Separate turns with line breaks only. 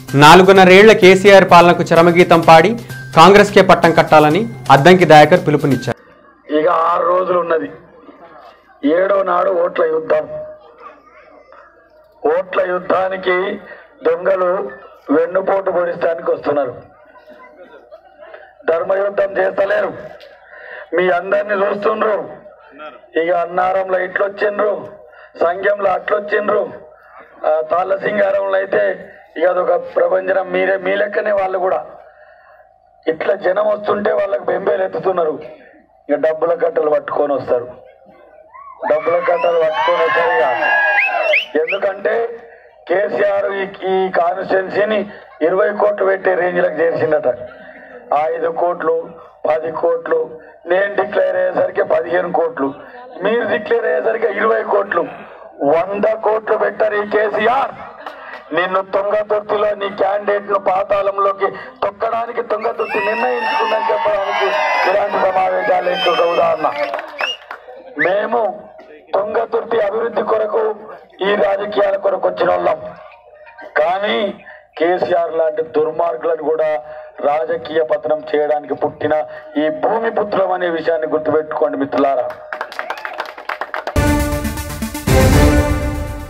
నాలుగున్నరేళ్ల కేసీఆర్ పాలనకు చరమగీతం పాడి కాంగ్రెస్కే పట్టం కట్టాలని అద్దంకి దయాకర్ పిలుపునిచ్చారు
ఇక ఆరు రోజులు ఉన్నది ఏడో నాడు ఓట్ల యుద్ధం ఓట్ల యుద్ధానికి దొంగలు వెన్నుపోటు పొడిస్తానికి వస్తున్నారు ధర్మయుద్ధం చేస్తలేరు మీ అందరిని చూస్తుండ్రు ఇక అన్నారంలో ఇట్లొచ్చిండ్రు సంఘంలో అట్లొచ్చిండ్రు ఆ, తాళ్ళ సింగారంలో అయితే ఇక అదొక ప్రభంజనం మీరే మీ లెక్కనే వాళ్ళు కూడా ఇట్లా జనం వస్తుంటే వాళ్ళకి బెంబేలు ఎత్తుతున్నారు ఇక డబ్బుల కట్టలు పట్టుకొని వస్తారు డబ్బుల కట్టలు పట్టుకొని వస్తారు ఇక ఎందుకంటే కేసీఆర్ ఈ ఈ కాన్స్టిట్యున్సీని ఇరవై కోట్లు పెట్టే రేంజ్లకు చేసిందట ఐదు కోట్లు పది కోట్లు నేను డిక్లేర్ అయ్యేసరికి పదిహేను కోట్లు మీరు డిక్లేర్ అయ్యేసరికి ఇరవై కోట్లు వంద కోట్లు పెట్టారు ఈ కేసీఆర్ నిన్ను తుంగతుర్తిలో నీ క్యాండిడేట్ ను పాతాళంలోకి తొక్కడానికి తుంగతుర్తి నిర్ణయించుకుందని చెప్పడానికి ఇలాంటి సమావేశాలు ఇంకొక ఉదాహరణ మేము తుంగతుర్తి అభివృద్ధి కొరకు ఈ రాజకీయాల కొరకు వచ్చిన వాళ్ళం కానీ కేసీఆర్ లాంటి దుర్మార్గులను కూడా రాజకీయ పతనం చేయడానికి పుట్టిన ఈ భూమి పుత్రం అనే విషయాన్ని గుర్తుపెట్టుకోండి మిత్రులారా